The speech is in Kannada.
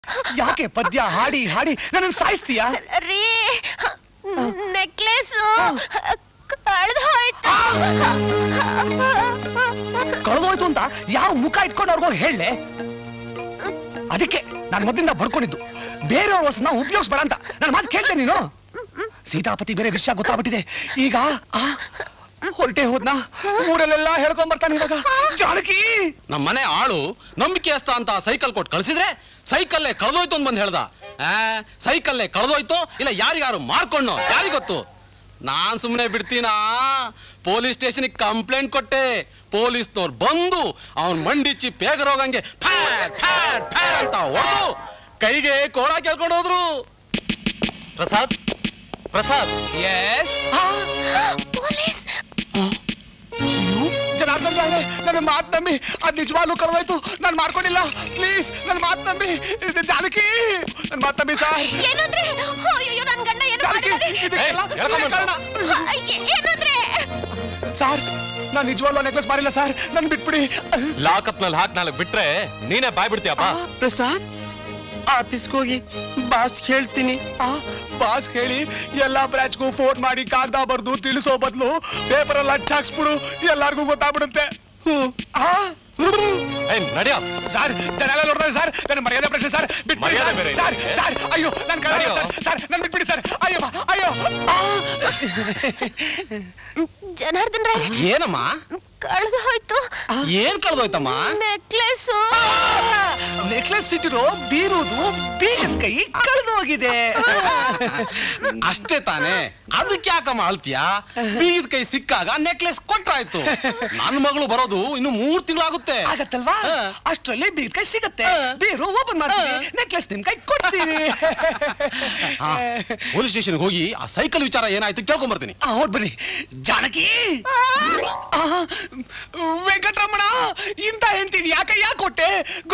ಯಾಕೆ ಪದ್ಯ ಹಾಡಿ ಹಾಡಿ ನನ್ನ ಸಾಯಿಸ್ತೀಯಾ ರೀ ನೆಕ್ಲೆಸ್ ಕಳ್ದು ಹೋಯ್ತು ಕಳೆದೋಯ್ತು ಅಂತ ಯಾವ ಮುಖ ಇಟ್ಕೊಂಡು ಅವ್ರಿಗೋಗಿ ಹೇಳಲೆ ಅದಕ್ಕೆ ನಾನು ಮೊದಲಿಂದ ಬರ್ಕೊಂಡಿದ್ದು ಬೇರೆಯವ್ರ ವಸ್ತುನ ಉಪಯೋಗಿಸ್ಬೇಡ ಅಂತ ನನ್ನ ಮಾತು ಕೇಳ್ತೇನೆ ನೀನು ಸೀತಾಪತಿ ಬೇರೆ ವಿಷಯ ಗೊತ್ತಾಗ್ಬಿಟ್ಟಿದೆ ಈಗ ಆ, ಹೊರಟೆ ಹೋದ್ನಾ ಊರಲ್ಲೆಲ್ಲ ಹೇಳ್ಕೊಂಡ್ ಬರ್ತಾನೆ ಇವಾಗ ಜಾನಕಿ ನಮ್ಮ ಮನೆ ಆಳು ನಂಬಿಕೆಸ್ತ ಅಂತ ಸೈಕಲ್ ಕೊಟ್ಟು ಕಳ್ಸಿದ್ರೆ ಸೈಕಲ್ಲೇ ಕಳೆದೋಯ್ತು ಅಂತ ಬಂದು ಹೇಳ್ದ ಆ, ಸೈಕಲ್ಲೇ ಕಳೆದೋಯ್ತು ಇಲ್ಲ ಯಾರಿಗಾರು ಮಾರ್ಕೊಂಡು ಯಾರಿಗೊತ್ತು ನಾನ್ ಸುಮ್ಮನೆ ಬಿಡ್ತೀನಾ ಪೊಲೀಸ್ ಸ್ಟೇಷನ್ಗೆ ಕಂಪ್ಲೇಂಟ್ ಕೊಟ್ಟೆ ಪೊಲೀಸ್ನವ್ರು ಬಂದು ಅವನ್ ಮಂಡಿಚ್ಚಿ ಪೇಗರ್ ಹೋಗಂಗೆ ಫ್ಯಾಟ್, ಫ್ಯಾಟ್, ಫ್ಯಾಟ್ ಅಂತ ಹೊಡೆದು ಕೈಗೆ ಕೋಳ ಕೇಳ್ಕೊಂಡು ಹೋದ್ರು ಪ್ರಸಾದ್ ಪ್ರಸಾದ್ ಎಸ್ ಪೊಲೀಸ್ ಜನಾರ್ದನ್ ರಾಣೆ ನನ್ನ ಮಾತು ನಂಬಿ ಅದ್ ನಿಜವಾಗ್ಲೂ ಕಳೆದೋಯ್ತು ನಾನು ಮಾಡ್ಕೊಂಡಿಲ್ಲ ಪ್ಲೀಸ್ ನನ್ನ ಮಾತು ನಂಬಿ ಇದು ಜಾನಕಿ ನನ್ನ ಮಾತು ನಂಬಿ ಸರ್ ಏನಂದ್ರೆ ಅಯ್ಯೋ ನನ್ ಗಂಡ ಏನು ಜಾನಕಿ ಮಾಡಿದಾನೆ ಇದಕ್ಕೆಲ್ಲ ಏಯ್, ಹೇಳ್ಕೊಂಡ್ ಇದೇ ಕಾರಣ. ಏನಂದ್ರೆ ಸರ್ ನಾನು ನಿಜವಾಗ್ಲೂ ನೆಕ್ಲೆಸ್ ಮಾರಿಲ್ಲ ಸರ್ ನನ್ ಬಿಟ್ಬಿಡಿ ಲಾಕಪ್ ನಲ್ಲಿ ಹಾಕಿ ನಾಲ್ಕು ಬಿಟ್ರೆ ನೀನೇ ಬಾಯ್ ಬಿಡ್ತೀಯಪ್ಪ ಪ್ರಸಾದ್ ಆಫೀಸ್ಗೆ ಹೋಗಿ ಬಾಸ್ ಹೇಳ್ತೀನಿ ಆ, ಬಾಸ್ ಹೇಳಿ ಎಲ್ಲಾ ಬ್ರಾಂಚ್ಗೂ ಫೋನ್ ಮಾಡಿ ಕಾಗದ ಬರ್ದು ತಿಳಿಸೋ ಬದಲು ಪೇಪರ್ ಎಲ್ಲ ಹಚ್ಚಾಕ್ಸ್ಬಿಡು ಎಲ್ಲಾರ್ಗೂ ಗೊತ್ತಾಗ್ಬಿಡುತ್ತೆ ಆ, ಏಯ್ ನಡಿಯ ಸರ್ ಜನೆಲ್ಲ ನೋಡ್ತಾರೆ ಸರ್ ನನ್ನ ಮರ್ಯಾದೆ ಪ್ರಶ್ನೆ ಸರ್ ಬಿಟ್ಬಿಡಿ ಮರ್ಯಾದೆ ಸರ್. ಬೇರೆ ಸರ್ ಇದೆ. ಸರ್ ಅಯ್ಯೋ ನನ್ನ ಕೈ ಅಯ್ಯೋ. ಸರ್ ಸರ್ ನನ್ನ ಬಿಟ್ಬಿಡಿ ಸರ್ ಅಯ್ಯೋ ಅಯ್ಯೋ ಆ. ಜನಾರ್ದನ್ ರೈ ಏನಮ್ಮ ಕಳ್ದು ಹೋಯ್ತು ಏನ್ ಕಳ್ದೋಯ್ತಮ್ಮ ನೆಕ್ಲೆಸ್ ನೆಕ್ಲೆಸ್ ಇಟ್ಟಿರೋ ಬೀರುದು ಬೀಗದ ಕೈ ಕಳೆದೋಗಿದೆ ಅಷ್ಟೇ ತಾನೇ ಅದಕ್ಕೆ ಯಾಕಮ್ಮ ಅಳ್ತೀಯ ಬೀಗದ ಕೈ ಸಿಕ್ಕಾಗ ನೆಕ್ಲೆಸ್ ಕೊಟ್ರಾಯ್ತು ನನ್ನ ಮಗಳು ಬರೋದು ಇನ್ನು ಮೂರ್ ತಿಂಗಳಾಗುತ್ತೆ ಆಗತ್ತಲ್ವಾ ಹಾ. ಅಷ್ಟರಲ್ಲಿ ಬೀಗದ ಕೈ ಸಿಗತ್ತೆ ಬೀರು ಓಪನ್ ಮಾಡ್ತೀವಿ ನೆಕ್ಲೆಸ್ ನಿಮ್ ಕೈ ಕೊಡ್ತೀವಿ ಪೊಲೀಸ್ ಸ್ಟೇಷನ್ ಹೋಗಿ ಆ ಸೈಕಲ್ ವಿಚಾರ ಏನಾಯ್ತು ಕೇಳ್ಕೊಂಡ್ ಬರ್ತೀನಿ ಆ, ಹೊರ್ಟ್ ಬನ್ನಿ ಜಾನಕಿ ಆ, ವೆಂಕಟರಮಣ ಇಂತ ಹೆಂಡ್ತೀನಿ ಯಾಕೆ ಯಾಕೆ ಕೊಟ್ಟೆ